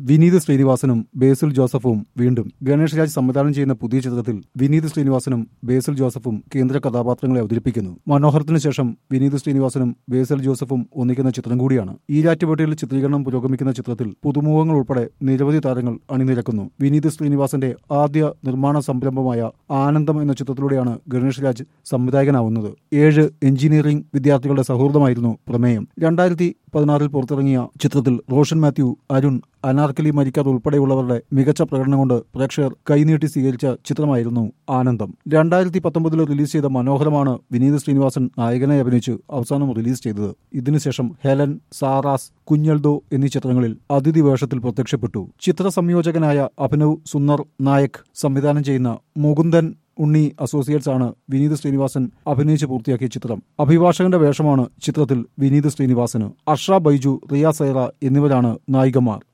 വിനീത് ശ്രീനിവാസനും ബേസിൽ ജോസഫും വീണ്ടും ഗണേഷ് രാജ് സംവിധാനം ചെയ്യുന്ന പുതിയ ചിത്രത്തിൽ വിനീത് ശ്രീനിവാസനും ബേസിൽ ജോസഫും കേന്ദ്ര കഥാപാത്രങ്ങളെ അവതരിപ്പിക്കുന്നു മനോഹരത്തിന് ശേഷം വിനീത് ശ്രീനിവാസനും ബേസിൽ ജോസഫും ഒന്നിക്കുന്ന ചിത്രം കൂടിയാണ് ഈരാറ്റുപേട്ടയിൽ ചിത്രീകരണം പുരോഗമിക്കുന്ന ചിത്രത്തിൽ പുതുമുഖങ്ങൾ ഉൾപ്പെടെ നിരവധി താരങ്ങൾ അണിനിരക്കുന്നു വിനീത് ശ്രീനിവാസന്റെ ആദ്യ നിർമ്മാണ സംരംഭമായ ആനന്ദം എന്ന ചിത്രത്തിലൂടെയാണ് ഗണേഷ് രാജ് സംവിധായകനാവുന്നത് ഏഴ് എഞ്ചിനീയറിംഗ് വിദ്യാർത്ഥികളുടെ സൗഹൃദമായിരുന്നു പ്രമേയം രണ്ടായിരത്തി പതിനാറിൽ പുറത്തിറങ്ങിയ ചിത്രത്തിൽ റോഷൻ മാത്യു അരുൺ അനാർക്കലി മരിക്കാർ ഉൾപ്പെടെയുള്ളവരുടെ മികച്ച പ്രകടനം കൊണ്ട് പ്രേക്ഷകർ കൈനീട്ടി സ്വീകരിച്ച ചിത്രമായിരുന്നു ആനന്ദം രണ്ടായിരത്തി പത്തൊമ്പതിൽ റിലീസ് ചെയ്ത മനോഹരമാണ് വിനീത് ശ്രീനിവാസൻ നായകനായി അഭിനയിച്ച് അവസാനം റിലീസ് ചെയ്തത് ഇതിനുശേഷം ഹെലൻ സാറാസ് കുഞ്ഞൽദോ എന്നീ ചിത്രങ്ങളിൽ അതിഥി വേഷത്തിൽ പ്രത്യക്ഷപ്പെട്ടു ചിത്ര സംയോജകനായ അഭിനവ് സുന്ദർ നായക് സംവിധാനം ചെയ്യുന്ന മുകുന്ദൻ ഉണ്ണി അസോസിയേറ്റ്സ് ആണ് വിനീത് ശ്രീനിവാസൻ അഭിനയിച്ച് പൂർത്തിയാക്കിയ ചിത്രം അഭിഭാഷകന്റെ വേഷമാണ് ചിത്രത്തിൽ വിനീത് ശ്രീനിവാസന് അർഷ ബൈജു റിയ സൈറ എന്നിവരാണ് നായികമാർ